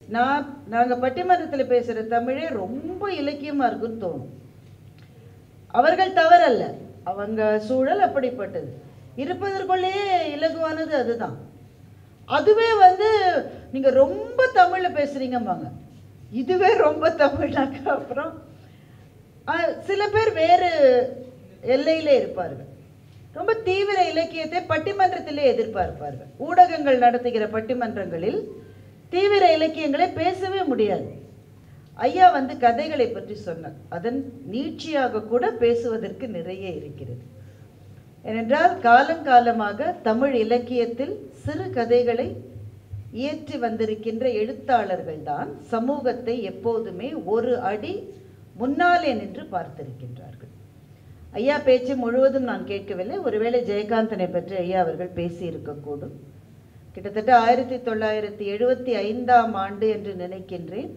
நான் நாங்கள் பட்டிமன்றத்தில் பேசுகிற தமிழே ரொம்ப இலக்கியமாக இருக்குன்னு தோணும் அவர்கள் தவறல்ல அவங்க சூழல் அப்படிப்பட்டது இருப்பதற்குள்ளேயே இலகுவானது அதுதான் அதுவே வந்து நீங்க ரொம்ப தமிழ்ல பேசுறீங்கம்பாங்க இதுவே ரொம்ப தமிழ்னாக்க அப்புறம் அஹ், சில பேர் வேறு எல்லையிலே இருப்பார்கள் ரொம்ப தீவிர இலக்கியத்தை பட்டிமன்றத்திலே எதிர்பார்ப்பார்கள் ஊடகங்கள் நடத்துகிற பட்டிமன்றங்களில் தீவிர இலக்கியங்களை பேசவே முடியாது ஐயா வந்து கதைகளை பற்றி சொன்னார் அதன் நீட்சியாக கூட பேசுவதற்கு நிறைய இருக்கிறது ஏனென்றால் காலங்காலமாக தமிழ் இலக்கியத்தில் சிறு கதைகளை இயற்றி வந்திருக்கின்ற எழுத்தாளர்கள் தான் சமூகத்தை எப்போதுமே ஒரு அடி முன்னாலே நின்று பார்த்திருக்கின்றார்கள் ஐயா பேச்சு முழுவதும் நான் கேட்கவில்லை ஒருவேளை ஜெயகாந்தனை பற்றி ஐயா அவர்கள் பேசியிருக்கக்கூடும் கிட்டத்தட்ட ஆயிரத்தி தொள்ளாயிரத்தி எழுபத்தி ஐந்தாம் ஆண்டு என்று நினைக்கின்றேன்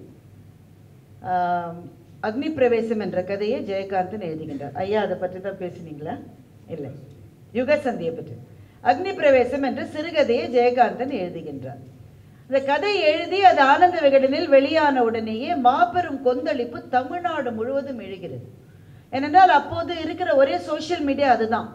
ஆம், அக்னி பிரவேசம் என்ற கதையை ஜெயகாந்தன் எழுதுகின்றார் ஐயா அதை பற்றி தான் பேசினீங்களா இல்லை யுகசந்தியை பற்றி அக்னி பிரவேசம் என்ற சிறுகதையை ஜெயகாந்தன் எழுதுகின்றார் இந்த கதை எழுதி அது ஆனந்த விகடனில் வெளியான உடனேயே மாபெரும் கொந்தளிப்பு தமிழ்நாடு முழுவதும் எழுகிறது ஏனென்றால் அப்போது இருக்கிற ஒரே சோஷியல் மீடியா அதுதான்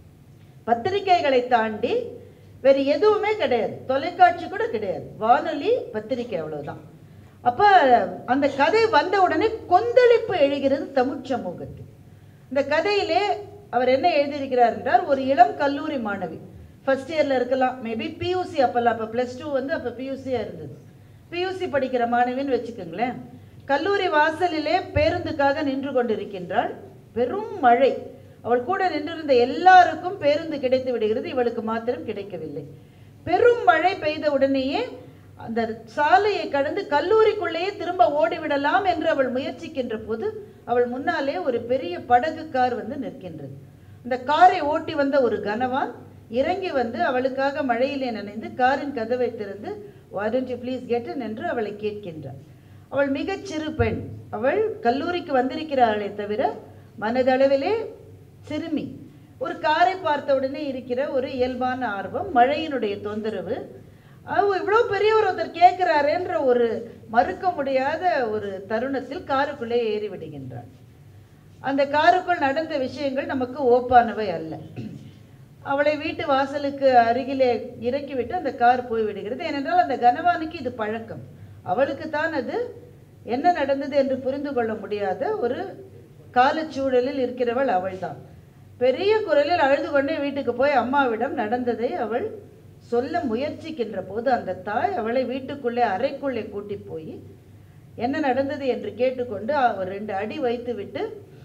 பத்திரிகைகளை தாண்டி வேறு எதுவுமே கிடையாது தொலைக்காட்சி கூட கிடையாது வானொலி பத்திரிகை அவ்வளவுதான் அப்ப அந்த கதை வந்த உடனே கொந்தளிப்பு எழுகிறது தமிழ் சமூகத்தில் இந்த கதையிலே அவர் என்ன எழுதியிருக்கிறார் என்றால் ஒரு இளம் கல்லூரி மாணவி ஃபர்ஸ்ட் இயர்ல இருக்கலாம் மேபி பியூசி அப்பெல்லாம் அப்போ ப்ளஸ் டூ வந்து அப்போ பியூசியா இருந்தது பியூசி படிக்கிற மாணவின்னு வச்சுக்கோங்களேன் கல்லூரி வாசலிலே பேருந்துக்காக நின்று கொண்டிருக்கின்றாள் பெரும் மழை அவள் கூட நின்றிருந்த எல்லாருக்கும் பேருந்து கிடைத்து விடுகிறது இவளுக்கு மாத்திரம் கிடைக்கவில்லை பெரும் மழை பெய்த உடனேயே அந்த சாலையை கடந்து கல்லூரிக்குள்ளேயே திரும்ப ஓடிவிடலாம் என்று அவள் முயற்சிக்கின்ற போது அவள் முன்னாலே ஒரு பெரிய படகு கார் வந்து நிற்கின்றது அந்த காரை ஓட்டி வந்த ஒரு கனவான் இறங்கி வந்து அவளுக்காக மழையிலே நனைந்து காரின் கதவை திறந்து why don't you please get என்று அவளை கேட்கின்றார் அவள் மிகச் சிறு பெண் அவள் கல்லூரிக்கு வந்திருக்கிறாளே தவிர மனதளவிலே சிறுமி ஒரு காரை பார்த்த உடனே இருக்கிற ஒரு இயல்பான ஆர்வம் மழையினுடைய தொந்தரவு அவ இவ்வளோ பெரியவர் ஒருத்தர் கேட்கிறாரேன்ற ஒரு மறுக்க முடியாத ஒரு தருணத்தில் காருக்குள்ளே ஏறி விடுகின்றார் அந்த காருக்குள் நடந்த விஷயங்கள் நமக்கு ஓப்பானவை அல்ல அவளை வீட்டு வாசலுக்கு அருகிலே இறக்கிவிட்டு அந்த கார் போய் விடுகிறது ஏனென்றால் அந்த கனவானுக்கு இது பழக்கம் அவளுக்கு தான் அது என்ன நடந்தது என்று புரிந்து கொள்ள முடியாத ஒரு காலச்சூழலில் இருக்கிறவள் அவள்தான் பெரிய குரலில் அழுது கொண்டே வீட்டுக்கு போய் அம்மாவிடம் நடந்ததை அவள் சொல்ல முயற்சிக்கின்ற போது அந்த தாய் அவளை வீட்டுக்குள்ளே அறைக்குள்ளே கூட்டி போய் என்ன நடந்தது என்று கேட்டுக்கொண்டு அவர் ரெண்டு அடி வைத்து விட்டு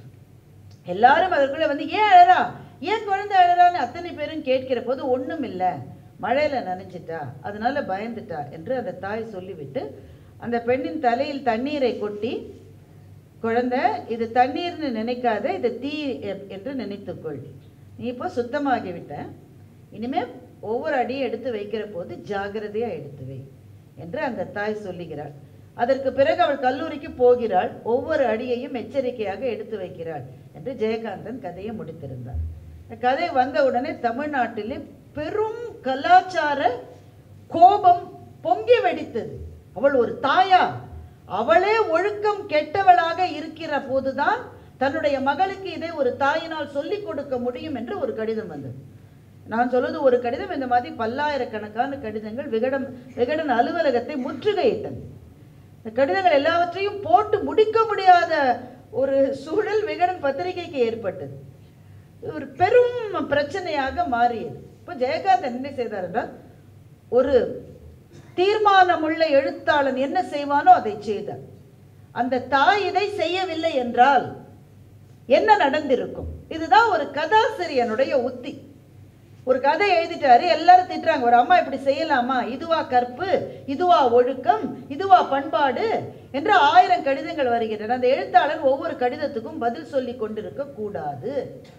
எல்லாரும் அதற்குள்ளே வந்து ஏன் அழறா ஏன் குழந்தை அழறான்னு அத்தனை பேரும் கேட்கிற போது ஒண்ணும் இல்லை மழையில நனைஞ்சிட்டா அதனால பயந்துட்டா என்று அந்த தாய் சொல்லிவிட்டு அந்த பெண்ணின் தலையில் தண்ணீரை கொட்டி குழந்தை இது தண்ணீர்னு நினைக்காத இது தீ எ- என்று நினைத்துக்கொள் நீ இப்போ சுத்தமாகிவிட்ட இனிமே ஒவ்வொரு அடியும் எடுத்து வைக்கிற போது ஜாகிரதையா எடுத்து வை என்று அந்த தாய் சொல்லுகிறாள் அதற்கு பிறகு அவள் கல்லூரிக்கு போகிறாள் ஒவ்வொரு அடியையும் எச்சரிக்கையாக எடுத்து வைக்கிறாள் என்று ஜெயகாந்தன் கதையை முடித்திருந்தார் இந்த கதை வந்த உடனே தமிழ்நாட்டிலே பெரும் கலாச்சார கோபம் பொங்கி வெடித்தது அவள் ஒரு தாயா அவளே ஒழுக்கம் கெட்டவளாக இருக்கிற போதுதான் தன்னுடைய மகளுக்கு இதை ஒரு தாயினால் சொல்லிக் கொடுக்க முடியும் என்று ஒரு கடிதம் வந்தது நான் சொல்வது ஒரு கடிதம் இந்த மாதிரி பல்லாயிரக்கணக்கான கடிதங்கள் விகடன் விகடன் அலுவலகத்தை முற்றுகையிட்டது இந்த கடிதங்கள் எல்லாவற்றையும் போட்டு முடிக்க முடியாத ஒரு சூழல் விகடன் பத்திரிகைக்கு ஏற்பட்டது இது ஒரு பெரும் பிரச்சனையாக மாறியது இப்போ ஜெயகாந்தன் என்ன செய்தார் என்றால் ஒரு தீர்மானமுள்ள எழுத்தாளன் என்ன செய்வானோ அதை செய்தார் அந்த தாய் இதை செய்யவில்லை என்றால் என்ன நடந்திருக்கும் இதுதான் ஒரு கதாசிரியனுடைய உத்தி ஒரு கதை எழுதிட்டாரு எல்லாரும் திட்டுறாங்க ஒரு அம்மா இப்படி செய்யலாமா இதுவா கற்பு இதுவா ஒழுக்கம் இதுவா பண்பாடு என்று ஆயிரம் கடிதங்கள் வருகின்றன அந்த எழுத்தாளர் ஒவ்வொரு கடிதத்துக்கும் பதில் சொல்லி கொண்டிருக்க கூடாது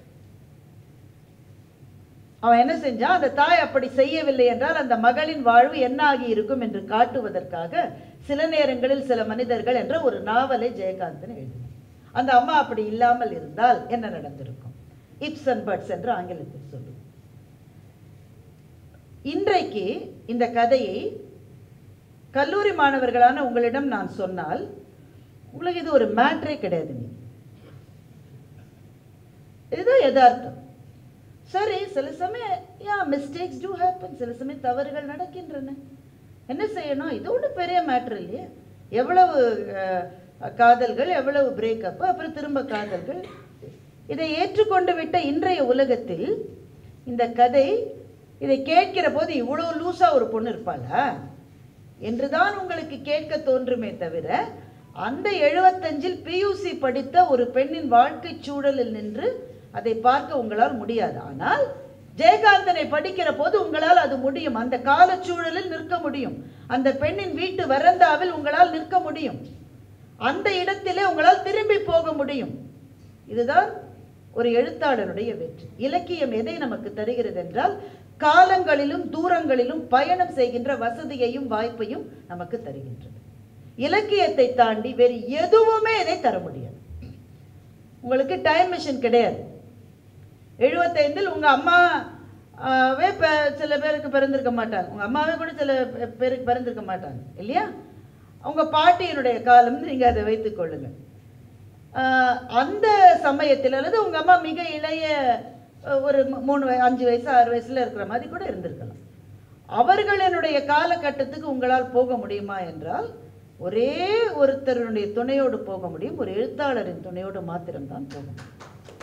அவன் என்ன செஞ்சான் அந்த தாய் அப்படி செய்யவில்லை என்றால் அந்த மகளின் வாழ்வு என்னாகி இருக்கும் என்று காட்டுவதற்காக சில நேரங்களில் சில மனிதர்கள் என்ற ஒரு நாவலை ஜெயகாந்தன் எழுதினார் அந்த அம்மா அப்படி இல்லாமல் இருந்தால் என்ன நடந்திருக்கும் இப்ஸ் அண்ட் பட்ஸ் என்று ஆங்கிலத்தில் சொல்லுவோம் இன்றைக்கு இந்த கதையை கல்லூரி மாணவர்களான உங்களிடம் நான் சொன்னால் உங்களுக்கு இது ஒரு மேட்ரே கிடையாது நீ இதுதான் யதார்த்தம் சரி சில சமயம் யா மிஸ்டேக்ஸ் டூ ஹேப்பன் சில சமயம் தவறுகள் நடக்கின்றன என்ன செய்யணும் இது ஒன்றும் பெரிய மேட்ரு இல்லையே எவ்வளவு அஹ், காதல்கள் எவ்வளவு பிரேக்கப் அப்புறம் திரும்ப காதல்கள் இதை ஏற்றுக்கொண்டு விட்ட இன்றைய உலகத்தில் இந்த கதை இதை கேட்கிற போது இவ்வளோ லூஸாக ஒரு பொண்ணு இருப்பாளா என்றுதான் உங்களுக்கு கேட்க தோன்றுமே தவிர அந்த எழுபத்தஞ்சில் பியூசி படித்த ஒரு பெண்ணின் வாழ்க்கை சூழலில் நின்று அதை பார்க்க உங்களால் முடியாது ஆனால் ஜெயகாந்தனை படிக்கிற போது உங்களால் அது முடியும் அந்த காலச்சூழலில் நிற்க முடியும் அந்த பெண்ணின் வீட்டு வரந்தாவில் உங்களால் நிற்க முடியும் அந்த இடத்திலே உங்களால் திரும்பி போக முடியும் இதுதான் ஒரு எழுத்தாளருடைய வெற்றி இலக்கியம் எதை நமக்கு தருகிறது என்றால் காலங்களிலும் தூரங்களிலும் பயணம் செய்கின்ற வசதியையும் வாய்ப்பையும் நமக்கு தருகின்றது இலக்கியத்தை தாண்டி வேறு எதுவுமே இதை தர முடியாது உங்களுக்கு டைம் மிஷின் கிடையாது எழுபத்தைந்தில் உங்க அம்மாவே ப- சில பேருக்கு பிறந்திருக்க மாட்டாங்க உங்க அம்மாவே கூட சில பே- பேருக்கு பிறந்திருக்க மாட்டாங்க இல்லையா உங்க பாட்டியினுடைய காலம் நீங்க அதை வைத்துக் கொள்ளுங்க ஆஹ் அந்த சமயத்தில் அல்லது உங்க அம்மா மிக இளைய அஹ், ஒரு மூ- மூணு வய- அஞ்சு வயசு ஆறு வயசுல இருக்கிற மாதிரி கூட இருந்திருக்கலாம் அவர்களினுடைய காலகட்டத்துக்கு உங்களால் போக முடியுமா என்றால் ஒரே ஒருத்தருடைய துணையோடு போக முடியும் ஒரு எழுத்தாளரின் துணையோடு மாத்திரம்தான் போக முடியும்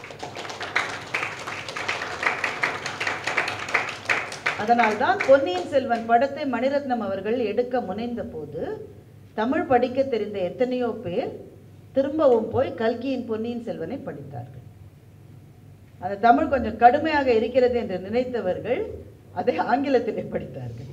அதனால்தான் பொன்னியின் செல்வன் படத்தை மணிரத்னம் அவர்கள் எடுக்க முனைந்த போது தமிழ் படிக்க தெரிந்த எத்தனையோ பேர் திரும்பவும் போய் கல்கியின் பொன்னியின் செல்வனை படித்தார்கள் அந்த தமிழ் கொஞ்சம் கடுமையாக இருக்கிறது என்று நினைத்தவர்கள் அதை ஆங்கிலத்திலே படித்தார்கள்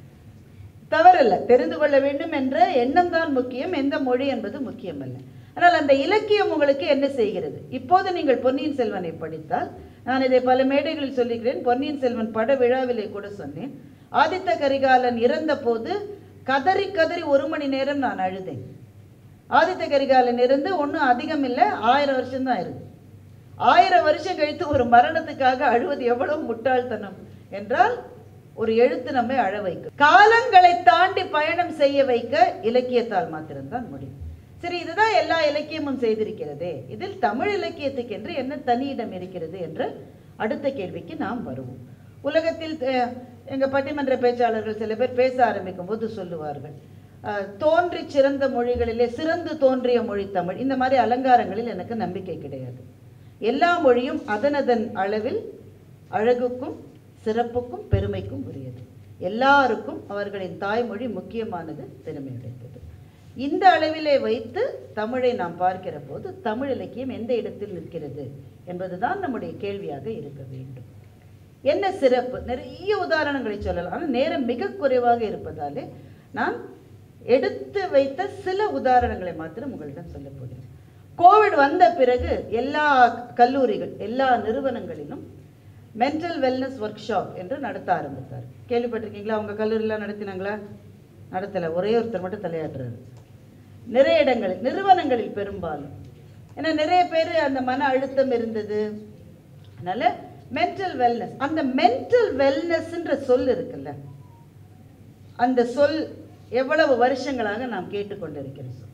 தவறல்ல தெரிந்து கொள்ள வேண்டும் என்ற எண்ணம் தான் முக்கியம் எந்த மொழி என்பது முக்கியமல்ல ஆனால் அந்த இலக்கியம் உங்களுக்கு என்ன செய்கிறது இப்போது நீங்கள் பொன்னியின் செல்வனை படித்தால் நான் இதை பல மேடைகளில் சொல்லிக்கிறேன் பொன்னியின் செல்வன் பட விழாவிலே கூட சொன்னேன் ஆதித்த கரிகாலன் இறந்த போது கதறி கதறி ஒரு மணி நேரம் நான் அழுதேன் ஆதித்த கரிகாலன் இருந்து ஒன்றும் அதிகம் இல்லை ஆயிரம் வருஷம்தான் இருக்கு ஆயிரம் வருஷம் கழித்து ஒரு மரணத்துக்காக அழுவது எவ்வளவு முட்டாள்தனம் என்றால் ஒரு எழுத்து நம்மை அழ வைக்கும் காலங்களை தாண்டி பயணம் செய்ய வைக்க இலக்கியத்தால் மாத்திரம்தான் முடியும் சரி இதுதான் எல்லா இலக்கியமும் செய்திருக்கிறதே இதில் தமிழ் இலக்கியத்துக்கு என்று என்ன தனி இடம் இருக்கிறது என்ற அடுத்த கேள்விக்கு நாம் வருவோம் உலகத்தில் அஹ், எங்க பட்டிமன்ற பேச்சாளர்கள் சில பேர் பேச ஆரம்பிக்கும் போது சொல்லுவார்கள் அஹ், தோன்றி சிறந்த மொழிகளிலே சிறந்து தோன்றிய மொழி தமிழ் இந்த மாதிரி அலங்காரங்களில் எனக்கு நம்பிக்கை கிடையாது எல்லா மொழியும் அதனதன் அளவில் அழகுக்கும் சிறப்புக்கும் பெருமைக்கும் உரியது எல்லாருக்கும் அவர்களின் தாய்மொழி முக்கியமானது பெருமையுடையது இந்த அளவிலே வைத்து தமிழை நாம் பார்க்கிற போது தமிழ் இலக்கியம் எந்த இடத்தில் நிற்கிறது என்பதுதான் நம்முடைய கேள்வியாக இருக்க வேண்டும் என்ன சிறப்பு நிறைய உதாரணங்களை சொல்லலாம் ஆனால் நேரம் மிக குறைவாக இருப்பதாலே நான் எடுத்து வைத்த சில உதாரணங்களை மாத்திரம் உங்களிடம் சொல்ல போகிறேன் கோவிட் வந்த பிறகு எல்லா கல்லூரிகள் எல்லா நிறுவனங்களிலும் மென்டல் வெல்னஸ் ஒர்க் ஷாப் என்று நடத்த ஆரம்பித்தார் கேள்விப்பட்டிருக்கீங்களா உங்க கல்லூரியில் நடத்தினாங்களா நடத்தலை ஒரே ஒருத்தர் மட்டும் தலையாட்டுறாரு நிறைய இடங்களில் நிறுவனங்களில் பெரும்பாலும் ஏன்னா நிறைய பேர் அந்த மன அழுத்தம் இருந்தது அதனால மென்டல் வெல்னஸ் அந்த மென்டல் வெல்னஸ்ன்ற சொல் இருக்குல்ல அந்த சொல் எவ்வளவு வருஷங்களாக நாம் கேட்டுக்கொண்டிருக்கிற சொல்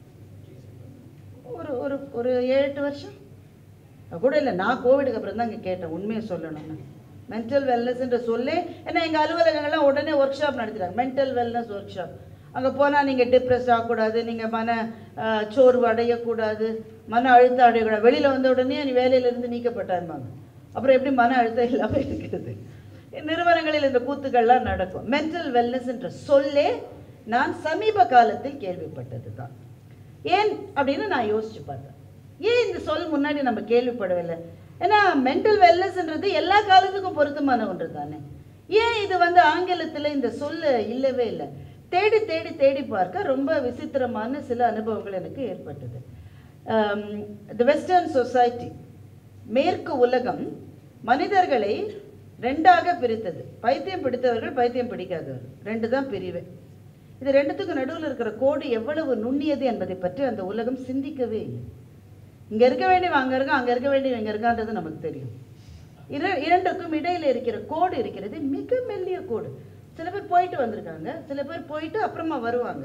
ஒரு ஒரு ஒரு ஏழு எட்டு வருஷம் அது கூட இல்லை நான் கோவிடுக்கு அப்புறம் தான் இங்கே கேட்டேன் உண்மையை சொல்லணும்னா மென்டல் வெல்னஸ்ன்ற சொல்லே ஏன்னா எங்கள் அலுவலகங்கள்லாம் உடனே ஒர்க் ஷாப் நடத்துகிறாங்க மென்டல் வெல்னஸ் ஒர்க் ஷாப் அங்கே போனால் நீங்கள் டிப்ரெஸ் ஆகக்கூடாது நீங்கள் மன ஆஹ், சோர்வு அடையக்கூடாது மன அழுத்தம் அடையக்கூடாது வெளியில் வந்த உடனே நீ வேலையிலிருந்து நீக்கப்பட்டாருமாங்க அப்புறம் எப்படி மன அழுத்தம் இல்லாமல் இருக்கிறது நிறுவனங்களில் இந்த கூத்துக்கள்லாம் நடக்கும் மென்டல் வெல்னஸ்ன்ற சொல்லே நான் சமீப காலத்தில் கேள்விப்பட்டது தான் ஏன் அப்படின்னு நான் யோசிச்சு பார்த்தேன் ஏன் இந்த சொல் முன்னாடி நம்ம கேள்விப்படவில்லை ஏன்னா மென்டல் வெல்னஸ்ன்றது எல்லா காலத்துக்கும் பொருத்தமான ஒன்று தானே ஏன் இது வந்து ஆங்கிலத்தில் இந்த சொல் இல்லவே இல்லை தேடி தேடி தேடி பார்க்க ரொம்ப விசித்திரமான சில அனுபவங்கள் எனக்கு ஏற்பட்டது தி வெஸ்டர்ன் சொசைட்டி மேற்கு உலகம் மனிதர்களை ரெண்டாக பிரித்தது பைத்தியம் பிடித்தவர்கள் பைத்தியம் பிடிக்காதவர்கள் ரெண்டு தான் பிரிவு இது ரெண்டுத்துக்கும் நடுவில் இருக்கிற கோடு எவ்வளவு நுண்ணியது என்பதை பற்றி அந்த உலகம் சிந்திக்கவே இல்லை இங்க இருக்க வேண்டியவன் அங்க இருக்கான் அங்க இருக்க வேண்டியவன் இங்க இருக்கான்றது நமக்கு தெரியும் இர இரண்டுக்கும் இடையில இருக்கிற கோடு இருக்கிறது மிக மெல்லிய கோடு சில பேர் போயிட்டு வந்திருக்காங்க சில பேர் போயிட்டு அப்புறமா வருவாங்க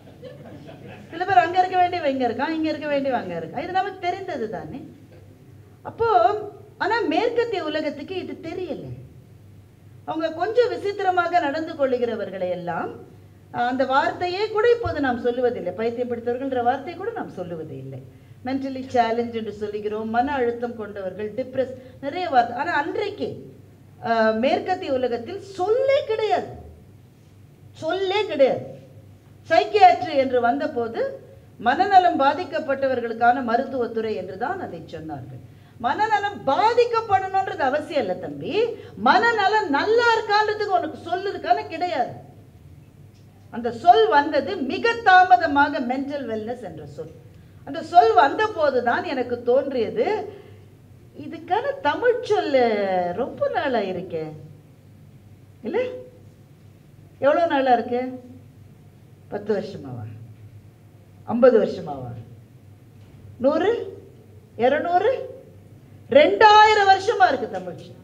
சில பேர் அங்க இருக்க வேண்டியவ இங்க இருக்கான் இங்க இருக்க வேண்டியவ அங்க இருக்கான் இது நமக்கு தெரிந்தது தானே அப்போ ஆனா மேற்கத்திய உலகத்துக்கு இது தெரியல அவங்க கொஞ்சம் விசித்திரமாக நடந்து கொள்ளுகிறவர்களை எல்லாம் அஹ், அந்த வார்த்தையே கூட இப்போது நாம் சொல்லுவதில்லை பைத்தியம் பிடித்தவர்கள்ன்ற வார்த்தையை கூட நாம் சொல்லுவது இல்லை மென்டலி சேலஞ்ச் என்று சொல்லுகிறோம் மன அழுத்தம் கொண்டவர்கள் டிப்ரெஸ் நிறைய வார்த்தை ஆனா அன்றைக்கு அஹ், மேற்கத்திய உலகத்தில் சொல்லே கிடையாது சொல்லே கிடையாது சைக்கியாட்ரி என்று வந்தபோது மனநலம் பாதிக்கப்பட்டவர்களுக்கான மருத்துவத்துறை என்று தான் அதை சொன்னார்கள் மனநலம் பாதிக்கப்படணுன்றது அவசியம் இல்லை தம்பி மனநலம் நல்லா இருக்கான்றதுக்கு உனக்கு சொல்லுறதுக்கான கிடையாது அந்த சொல் வந்தது மிக தாமதமாக மென்டல் வெல்னஸ் என்ற சொல் அந்த சொல் வந்த போதுதான் எனக்கு தோன்றியது இதுக்கான தமிழ் சொல் ரொம்ப நாளா இருக்கே இல்லை எவ்வளோ நாளா இருக்கு பத்து வருஷமாவா ஐம்பது வருஷமாவா நூறு இருநூறு ரெண்டாயிரம் வருஷமா இருக்கு தமிழ் சொல்.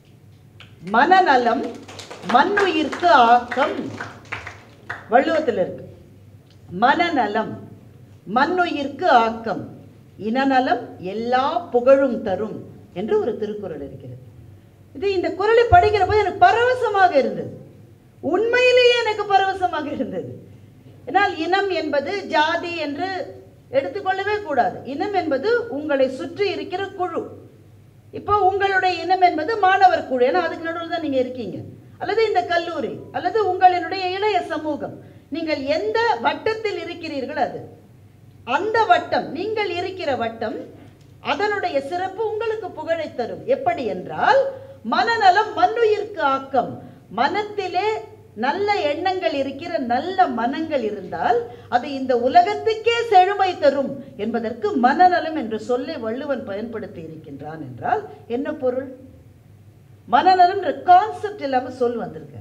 மனநலம் மண்ணுயிர்க்கு ஆக்கம் வள்ளுவத்தில் இருக்கு மனநலம் மண்ணுயிர்க்கு ஆக்கம் இனநலம் எல்லா புகழும் தரும் என்று ஒரு திருக்குறள் இருக்கிறது இது இந்த குறளை படிக்கிற போது எனக்கு பரவசமாக இருந்தது உண்மையிலேயே எனக்கு பரவசமாக இருந்தது ஏன்னால் இனம் என்பது ஜாதி என்று எடுத்துக்கொள்ளவே கூடாது இனம் என்பது உங்களை சுற்றி இருக்கிற குழு இப்போ உங்களுடைய இனம் என்பது மாணவர் குழு ஏன்னா அதுக்கு நடுவில் தான் நீங்க இருக்கீங்க அல்லது இந்த கல்லூரி அல்லது உங்களினுடைய இளைய சமூகம் நீங்கள் எந்த வட்டத்தில் இருக்கிறீர்கள் அது அந்த வட்டம் நீங்கள் இருக்கிற வட்டம் அதனுடைய சிறப்பு உங்களுக்கு புகழை தரும் எப்படி என்றால் மனநலம் மண்ணுயிர்க்கு ஆக்கம் மனத்திலே நல்ல எண்ணங்கள் இருக்கிற நல்ல மனங்கள் இருந்தால் அது இந்த உலகத்துக்கே செழுமை தரும் என்பதற்கு மனநலம் என்ற சொல்லை வள்ளுவன் பயன்படுத்தி இருக்கின்றான் என்றால் என்ன பொருள் மனநலம்ன்ற கான்செப்ட் இல்லாம சொல் வந்திருக்கு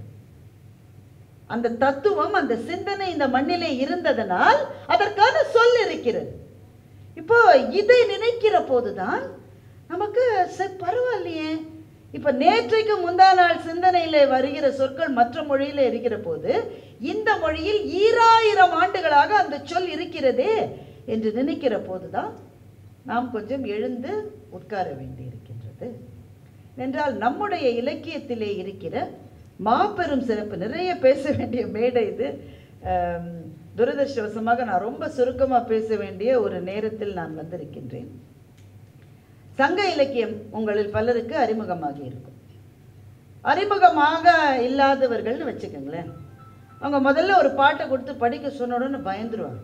அந்த தத்துவம் அந்த சிந்தனை இந்த மண்ணிலே இருந்ததனால் அதற்கான சொல் இருக்கிறது இப்போ இதை நினைக்கிற போதுதான் நமக்கு சரி பரவாயில்லையே இப்ப நேற்றைக்கு முந்தா நாள் சிந்தனையில வருகிற சொற்கள் மற்ற மொழியில இருக்கிற போது இந்த மொழியில் ஈராயிரம் ஆண்டுகளாக அந்த சொல் இருக்கிறதே என்று நினைக்கிற போதுதான் நாம் கொஞ்சம் எழுந்து உட்கார வேண்டி இருக்கின்றது என்றால் நம்முடைய இலக்கியத்திலே இருக்கிற மாபெரும் சிறப்பு நிறைய பேச வேண்டிய மேடை இது ஆம், துரதிர்ஷ்டவசமாக நான் ரொம்ப சுருக்கமா பேச வேண்டிய ஒரு நேரத்தில் நான் வந்திருக்கின்றேன் சங்க இலக்கியம் உங்களில் பலருக்கு அறிமுகமாகி இருக்கும் அறிமுகமாக இல்லாதவர்கள்னு வச்சுக்கோங்களேன் அவங்க முதல்ல ஒரு பாட்டை கொடுத்து படிக்க சொன்ன உடனே பயந்துருவாங்க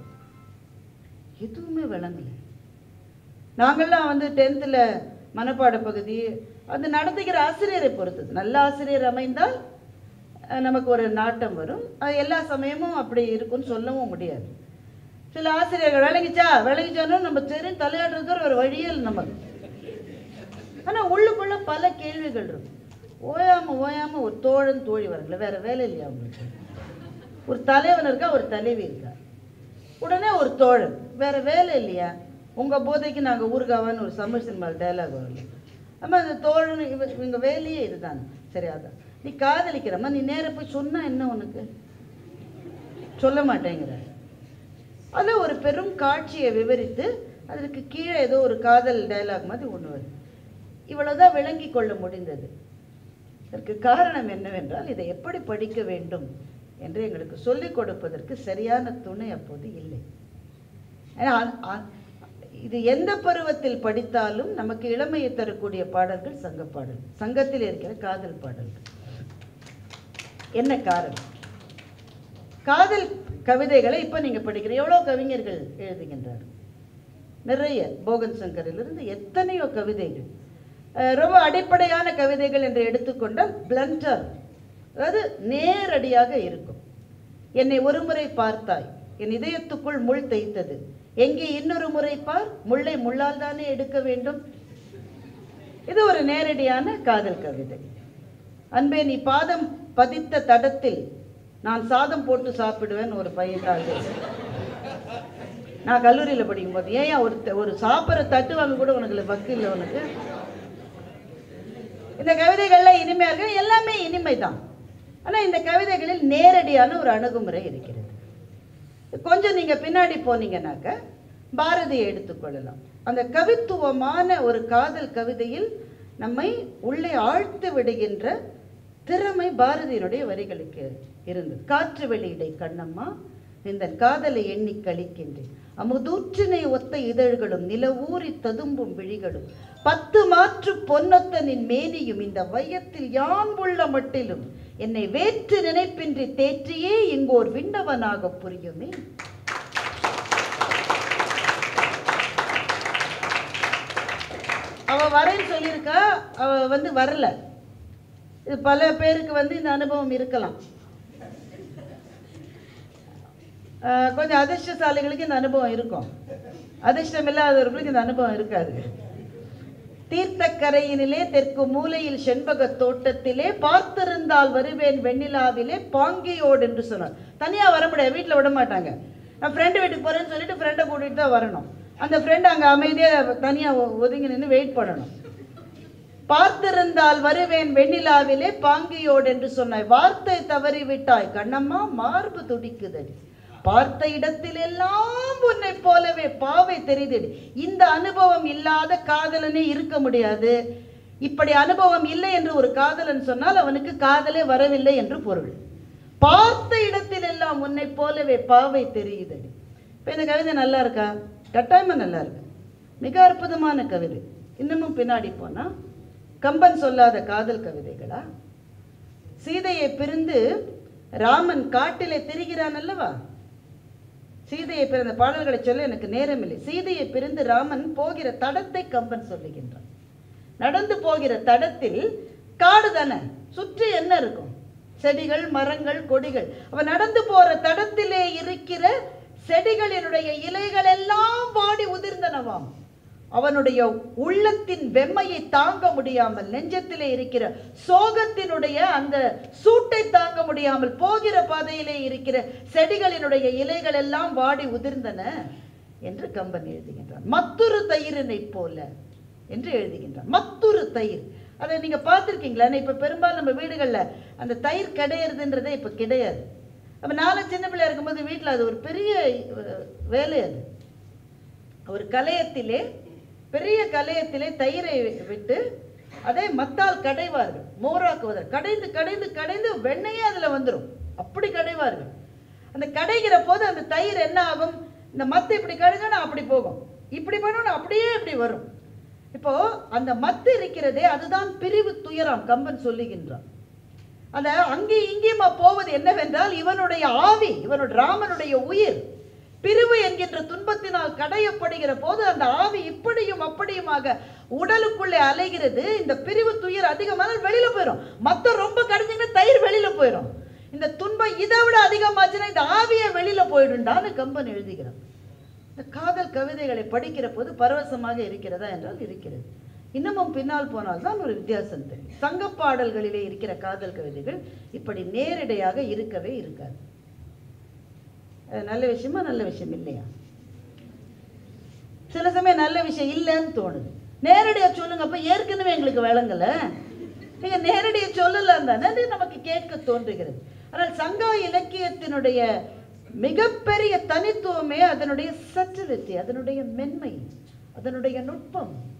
எதுவுமே விளங்கலை நாங்கள்லாம் வந்து டென்த்தில் மனப்பாட பகுதி அது நடத்துகிற ஆசிரியரை பொறுத்தது நல்ல ஆசிரியர் அமைந்தால் அஹ், நமக்கு ஒரு நாட்டம் வரும் அது எல்லா சமயமும் அப்படி இருக்கும்னு சொல்லவும் முடியாது சில ஆசிரியர்கள் விளங்கிச்சா விளங்கிச்சாலும் நம்ம சரி தலையாடுறதுக்கு ஒரு வழியல் நமக்கு ஆனா உள்ளுக்குள்ள பல கேள்விகள் இருக்கும் ஓயாம ஓயாம ஒரு தோழன் தோழி வரல வேற வேலை இல்லையா அவங்களுக்கு ஒரு தலைவன் இருக்கா ஒரு தலைவி இருக்கா உடனே ஒரு தோழன் வேற வேலை இல்லையா உங்க போதைக்கு நாங்க ஊர்காவான்னு ஒரு தமிழ் சினிமாவில் டைலாக் வரல ஆமா அந்த தோழன் இவ இவங்க வேலையே இதுதான் சரி அதான் நீ காதலிக்கிறம்மா நீ நேரா போய் சொன்னா என்ன உனக்கு சொல்ல மாட்டேங்கிற அது ஒரு பெரும் காட்சியை விவரித்து அதற்கு கீழே ஏதோ ஒரு காதல் டயலாக் மாதிரி ஒன்று வருது இவ்வளவுதான் விளங்கி கொள்ள முடிந்தது இதற்கு காரணம் என்னவென்றால் இதை எப்படி படிக்க வேண்டும் என்று எங்களுக்கு சொல்லிக் கொடுப்பதற்கு சரியான துணை அப்போது இல்லை ஏன்னா, அ- அ- இது எந்த பருவத்தில் படித்தாலும் நமக்கு இளமையை தரக்கூடிய பாடல்கள் சங்க பாடல் சங்கத்தில் இருக்கிற காதல் பாடல்கள் என்ன காரணம் காதல் கவிதைகளை இப்போ நீங்க படிக்கிற எவ்வளோ கவிஞர்கள் எழுதுகின்றார் நிறைய போகன் சங்கரிலிருந்து எத்தனையோ கவிதைகள் அஹ் ரொம்ப அடிப்படையான கவிதைகள் என்று எடுத்துக்கொண்டால் பிளண்டர் அதாவது நேரடியாக இருக்கும் என்னை ஒருமுறை பார்த்தாய் என் இதயத்துக்குள் முள் தைத்தது எங்கே இன்னொரு முறை பார் முள்ளை முள்ளால் தானே எடுக்க வேண்டும் இது ஒரு நேரடியான காதல் கவிதை அன்பே நீ பாதம் பதித்த தடத்தில் நான் சாதம் போட்டு சாப்பிடுவேன் ஒரு பையன் தாழ்வு நான் கல்லூரியில் படிக்கும்போது ஏன் ஒரு த- ஒரு சாப்பிட்ற தட்டு வாங்க கூட உனக்கு வக்கு இல்லை உனக்கு இந்த கவிதைகள்லாம் இனிமையா இருக்கு எல்லாமே இனிமை தான் ஆனால் இந்த கவிதைகளில் நேரடியான ஒரு அணுகுமுறை இருக்கிறது கொஞ்சம் நீங்க பின்னாடி போனீங்கன்னாக்க பாரதியை எடுத்துக்கொள்ளலாம் அந்த கவித்துவமான ஒரு காதல் கவிதையில் நம்மை உள்ளே ஆழ்த்து விடுகின்ற திறமை பாரதியினுடைய வரிகளுக்கு இருந்தது காற்று வெளியிடை கண்ணம்மா இந்த காதலை எண்ணி கழிக்கின்றேன் அமுதூற்றினை ஒத்த இதழ்களும் நிலவூறி ததும்பும் விழிகளும் பத்து மாற்று பொன்னொத்தனின் மேனியும் இந்த வையத்தில் யான் உள்ள மட்டிலும் என்னை வேற்று நினைப்பின்றி தேற்றியே இங்கோர் விண்ணவனாக புரியுமே அவ வரேன்னு சொல்லியிருக்கா அவ வந்து வரல இது பல பேருக்கு வந்து இந்த அனுபவம் இருக்கலாம் ஆஹ் கொஞ்சம் அதிர்ஷ்டசாலிகளுக்கு இந்த அனுபவம் இருக்கும் அதிர்ஷ்டம் இல்லாதவர்களுக்கு இந்த அனுபவம் இருக்காது தீர்த்தக்கரையினிலே தெற்கு மூலையில் செண்பக தோட்டத்திலே பார்த்திருந்தால் வருவேன் வெண்ணிலாவிலே பாங்கியோடு என்று சொன்னார் தனியா வர முடியாது வீட்டில் விட மாட்டாங்க நான் ஃப்ரெண்டு வீட்டுக்கு போறேன்னு சொல்லிட்டு ஃப்ரெண்டை கூட்டிட்டு தான் வரணும் அந்த ஃப்ரெண்டு அங்கே அமைதியாக தனியாக ஒதுங்கி நின்று வெயிட் பண்ணணும் பார்த்திருந்தால் வருவேன் வெண்ணிலாவிலே பாங்கியோடு என்று சொன்னாய் வார்த்தை தவறி விட்டாய் கண்ணம்மா மார்பு துடிக்குதடி பார்த்த இடத்திலெல்லாம் உன்னை போலவே பாவை தெரியுதடி இந்த அனுபவம் இல்லாத காதலனே இருக்க முடியாது இப்படி அனுபவம் இல்லை என்று ஒரு காதலன் சொன்னால் அவனுக்கு காதலே வரவில்லை என்று பொருள் பார்த்த இடத்திலெல்லாம் உன்னை போலவே பாவை தெரியுதடி இப்போ இந்த கவிதை நல்லா இருக்கா கட்டாயமா நல்லா இருக்கு மிக அற்புதமான கவிதை இன்னமும் பின்னாடி போனா கம்பன் சொல்லாத காதல் கவிதைகளா சீதையை பிரிந்து ராமன் காட்டிலே திரிகிறான் அல்லவா சீதையை பிறந்த பாடல்களை சொல்ல எனக்கு நேரமில்லை சீதையை பிரிந்து ராமன் போகிற தடத்தை கம்பன் சொல்லுகின்றான் நடந்து போகிற தடத்தில் காடு தானே சுற்றி என்ன இருக்கும் செடிகள் மரங்கள் கொடிகள் அவன் நடந்து போற தடத்திலே இருக்கிற செடிகளினுடைய இலைகள் எல்லாம் வாடி உதிர்ந்தனவாம் அவனுடைய உள்ளத்தின் வெம்மையை தாங்க முடியாமல் நெஞ்சத்திலே இருக்கிற சோகத்தினுடைய அந்த சூட்டை தாங்க முடியாமல் போகிற பாதையிலே இருக்கிற செடிகளினுடைய இலைகள் எல்லாம் வாடி உதிர்ந்தன என்று கம்பன் எழுதுகின்றான் மற்றொரு தயிரினை போல என்று எழுதுகின்றான் மற்றொரு தயிர் அதை நீங்க பார்த்துருக்கீங்களா இப்ப பெரும்பாலும் நம்ம வீடுகள்ல அந்த தயிர் கிடையிறதுன்றதே இப்ப கிடையாது அப்ப நானும் சின்ன பிள்ளையா இருக்கும்போது வீட்டுல அது ஒரு பெரிய அஹ், வேலை அது ஒரு கலையத்திலே பெரிய கலையத்திலே தயிரை விட்டு அதை மத்தால் கடைவார்கள் மோராக்குவதற்கு கடைந்து கடைந்து கடைந்து வெண்ணெயே அதுல வந்துரும் அப்படி கடைவார்கள் அந்த கடைகிற போது அந்த தயிர் என்ன ஆகும் இந்த மத்து இப்படி கடுங்கன்னா அப்படி போகும் இப்படி பண்ணணும் அப்படியே இப்படி வரும் இப்போ அந்த மத்து இருக்கிறதே அதுதான் பிரிவு துயரம் கம்பன் சொல்லுகின்றான் அந்த அங்கே இங்கேயுமா போவது என்னவென்றால் இவனுடைய ஆவி இவனுடைய ராமனுடைய உயிர் பிரிவு என்கின்ற துன்பத்தினால் கடையப்படுகிற போது அந்த ஆவி இப்படியும் அப்படியுமாக உடலுக்குள்ளே அலைகிறது இந்த பிரிவு துயர் அதிகமானால் வெளியில போயிடும் மத்த ரொம்ப கடிஞ்சிங்கன்னா தயிர் வெளியில போயிடும் இந்த துன்பம் இதை விட அதிகமாச்சுன்னா இந்த ஆவியே வெளியில போயிடும்டான்னு கம்பன் எழுதுகிறான் இந்த காதல் கவிதைகளை படிக்கிற போது பரவசமாக இருக்கிறதா என்றால் இருக்கிறது இன்னமும் பின்னால் போனால் தான் ஒரு வித்தியாசம் தெரியும் சங்க பாடல்களிலே இருக்கிற காதல் கவிதைகள் இப்படி நேரடியாக இருக்கவே இருக்காது அது நல்ல விஷயமா நல்ல விஷயம் இல்லையா சில சமயம் நல்ல விஷயம் இல்லைன்னு தோணுது நேரடியாக சொல்லுங்க அப்ப ஏற்கனவே எங்களுக்கு விளங்கல நீங்க நேரடியாக சொல்லலாம் தானே அது நமக்கு கேட்க தோன்றுகிறது ஆனால் சங்க இலக்கியத்தினுடைய மிகப்பெரிய தனித்துவமே அதனுடைய சட்டிலிட்டி அதனுடைய மென்மை அதனுடைய நுட்பம்